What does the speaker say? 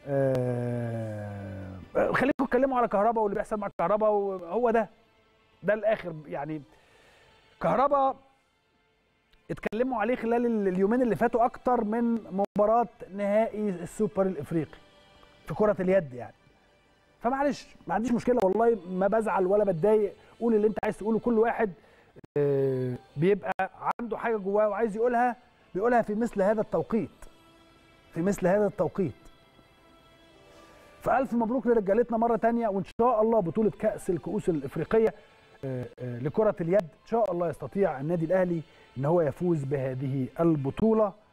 آه خليكم اتكلموا على كهربا واللي بيحصل مع كهربا وهو ده ده الاخر يعني كهربا اتكلموا عليه خلال ال- اليومين اللي فاتوا اكتر من مباراه نهائي السوبر الافريقي في كره اليد يعني فمعلش ما عنديش مشكله والله ما بزعل ولا بتضايق قول اللي انت عايز تقوله كل واحد آه، بيبقى عنده حاجه جواه وعايز يقولها بيقولها في مثل هذا التوقيت في مثل هذا التوقيت فألف مبروك لرجالتنا مرة تانية وإن شاء الله بطولة كأس الكؤوس الإفريقية آه، آه، لكرة اليد إن شاء الله يستطيع النادي الأهلي إن هو يفوز بهذه البطولة